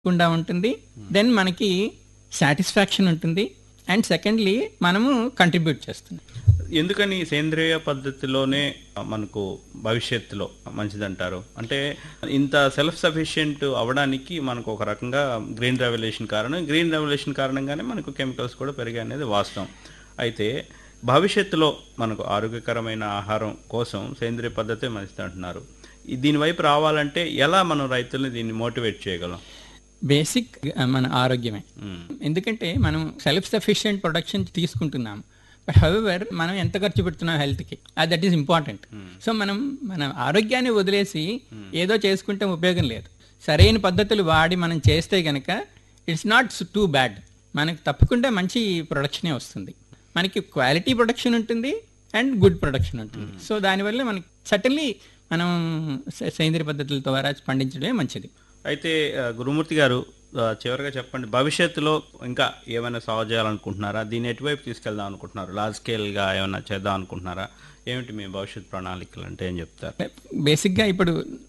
కుండా ఉంటుంది దెన్ మనకి సాటిస్ఫాక్షన్ ఉంటుంది అండ్ సెకండ్లీ మనము కంట్రిబ్యూట్ చేస్తున్నాం ఎందుకని సేంద్రియ పద్ధతిలోనే మనకు భవిష్యత్తులో మంచిదంటారు అంటే ఇంత సెల్ఫ్ సఫిషియెంట్ అవ్వడానికి మనకు ఒక రకంగా గ్రీన్ రెవల్యూషన్ కారణం గ్రీన్ రెవల్యూషన్ కారణంగానే మనకు కెమికల్స్ కూడా పెరిగాయి అనేది వాస్తవం అయితే భవిష్యత్తులో మనకు ఆరోగ్యకరమైన ఆహారం కోసం సేంద్రియ పద్ధతే మంచిది అంటున్నారు ఈ- దీని వైపు రావాలంటే ఎలా మనం రైతుల్ని దీన్ని మోటివేట్ చేయగలం బేసిక్ మన ఆరోగ్యమే మ్మ్. ఎందుకంటే మనం సెల్ఫ్ సఫిషియెంట్ ప్రొడక్షన్ తీసుకుంటున్నాం బట్ హవెవర్ మనం ఎంత ఖర్చు పెడుతున్నాం హెల్త్కి దట్ ఈస్ ఇంపార్టెంట్ సో మనం మన ఆరోగ్యాన్ని వదిలేసి ఏదో చేసుకుంటే ఉపయోగం లేదు సరైన పద్ధతులు వాడి మనం చేస్తే గనక ఇట్స్ నాట్ టూ బ్యాడ్ మనకి తప్పకుండా మంచి ప్రొడక్షనే వస్తుంది మనకి క్వాలిటీ ప్రొడక్షన్ ఉంటుంది అండ్ గుడ్ ప్రొడక్షన్ ఉంటుంది సో దానివల్ల మనకి సటన్లీ మనం సే- సేంద్రియ పద్ధతుల ద్వారా పండించడమే మంచిది అయితే ఆ, గురుమూర్తి గారు ఆ, చివరిగా చెప్పండి భవిష్యత్తులో ఇంకా ఏమైనా సాగు చేయాలనుకుంటున్నారా దీన్ని ఎటువైపు తీసుకెళ్దాం అనుకుంటున్నారు లార్జ్ స్కేల్గా ఏమైనా చేద్దాం అనుకుంటున్నారా ఏమిటి మీ భవిష్యత్ ప్రణాళికలు అంటే ఏం చెప్తారు బేసిక్గా ఇప్పుడు